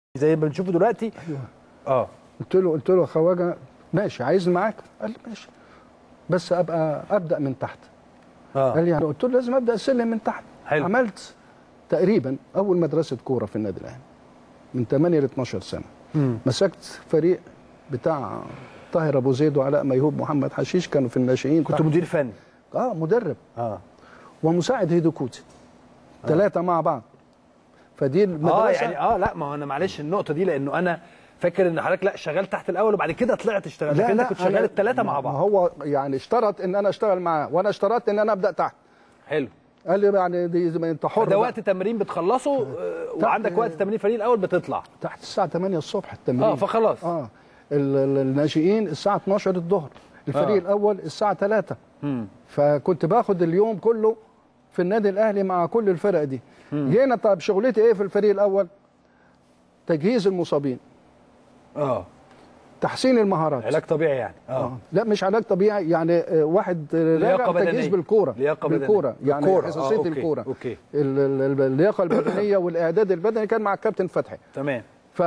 زي ما بنشوفه دلوقتي ايوه اه قلت له قلت له يا خواجه ماشي عايزني معاك قال لي ماشي بس ابقى ابدا من تحت قال اه لي يعني قلت له لازم ابدا السلم من تحت حلو. عملت تقريبا اول مدرسه كوره في النادي الاهلي من 8 ل 12 سنه مم. مسكت فريق بتاع طاهر ابو زيد وعلاء ميهوب محمد حشيش كانوا في الناشئين كنت تحت. مدير فني اه مدرب اه ومساعد هيدوكوتي ثلاثه مع بعض فدي المدرسه اه يعني اه لا ما هو انا معلش النقطه دي لانه انا فاكر ان حضرتك لا شغال تحت الاول وبعد كده طلعت اشتغل لكن انت كنت أنا- شغال الثلاثه مع ما بعض هو يعني اشترط ان انا اشتغل معاه وانا اشترطت ان انا ابدا تحت حلو قال لي يعني دي زي ما انت حر ده بقى. وقت تمرين بتخلصه آه، وعندك وقت تمرين الفريق الاول بتطلع تحت الساعه 8 الصبح التمرين اه فخلاص اه ال- ال- الناشئين الساعه 12 الظهر الفريق آه. آه. الاول الساعه 3 مم. فكنت باخد اليوم كله في النادي الاهلي مع كل الفرق دي جينا طب شغلتي ايه في الفريق الاول تجهيز المصابين اه تحسين المهارات علاج طبيعي يعني اه آه. لا مش علاج طبيعي يعني آه، واحد آه، لياقة راجع تجهيز بدنية. بالكوره لياقة بدنية. بالكوره يعني بالكورة. آه، حساسيه أوكي. الكوره أوكي. ال- ال- ال- اللياقه البدنيه والاعداد البدني كان مع الكابتن فتحي تمام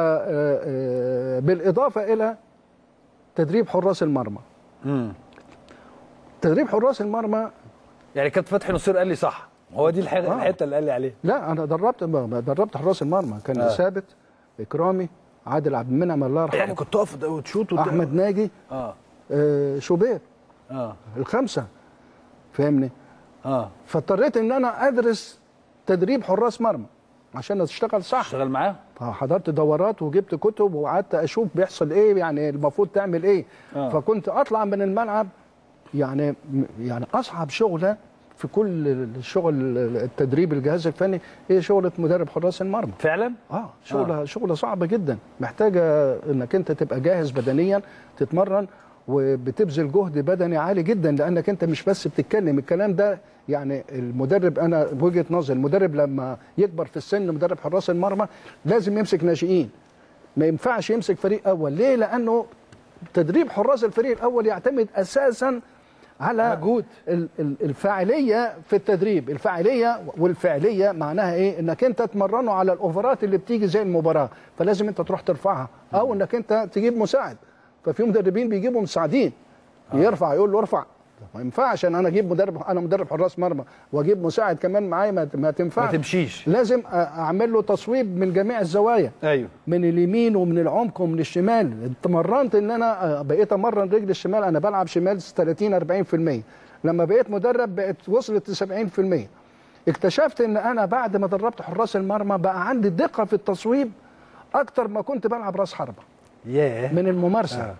فبالاضافه الى تدريب حراس المرمى مم. تدريب حراس المرمى يعني كابتن فتحي نصير قال لي صح هو دي الحاجه آه. الحته اللي قال لي عليها لا انا دربت دربت حراس المرمى كان آه. ثابت اكرامي عادل عبد المنعم الله يرحمه يعني كنت تقف وتشوط وت- احمد ناجي اه آه، شوبير اه الخمسه فاهمني اه فاضطريت ان انا ادرس تدريب حراس مرمى عشان اشتغل صح اشتغل معاه حضرت دورات وجبت كتب وقعدت اشوف بيحصل ايه يعني المفروض تعمل ايه آه. فكنت اطلع من الملعب يعني يعني اصعب شغله في كل الشغل التدريب الجهاز الفني هي شغله مدرب حراس المرمى فعلا اه شغله آه. شغله صعبه جدا محتاجه انك انت تبقى جاهز بدنيا تتمرن وبتبذل جهد بدني عالي جدا لانك انت مش بس بتتكلم الكلام ده يعني المدرب انا بوجهه نظري المدرب لما يكبر في السن مدرب حراس المرمى لازم يمسك ناشئين ما ينفعش يمسك فريق اول ليه لانه تدريب حراس الفريق الاول يعتمد اساسا على مجهود. ال- ال- الفاعليه في التدريب الفاعليه والفعليه معناها ايه انك انت تمرنه على الاوفرات اللي بتيجي زي المباراه فلازم انت تروح ترفعها او انك انت تجيب مساعد ففي مدربين بيجيبوا مساعدين يرفع يقول له ارفع ما ينفعش ان انا اجيب مدرب انا مدرب حراس مرمى واجيب مساعد كمان معايا ما ما ما تنفعش تمشيش لازم أ- اعمل له تصويب من جميع الزوايا ايوه من اليمين ومن العمق ومن الشمال اتمرنت ان انا آه، بقيت امرن رجل الشمال انا بلعب شمال 30 40% لما بقيت مدرب بقت وصلت ل 70% اكتشفت ان انا بعد ما دربت حراس المرمى بقى عندي دقه في التصويب اكتر ما كنت بلعب راس حربه ياه من الممارسه آه.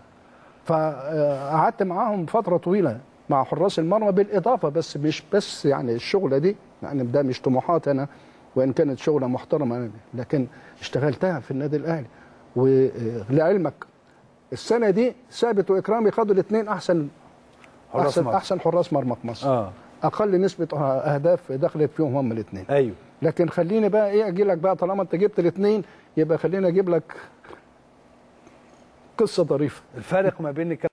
فقعدت معاهم فتره طويله مع حراس المرمى بالاضافه بس مش بس يعني الشغله دي يعني ده مش طموحات انا وان كانت شغله محترمه لكن اشتغلتها في النادي الاهلي ولعلمك السنه دي ثابت واكرامي خدوا الاثنين احسن حراس احسن مرمى. احسن حراس مرمى في مصر اه اقل نسبه اهداف دخلت فيهم هم الاثنين ايوه لكن خليني بقى ايه اجي لك بقى طالما انت جبت الاثنين يبقى خليني اجيب لك قصه ظريفه الفارق ما بين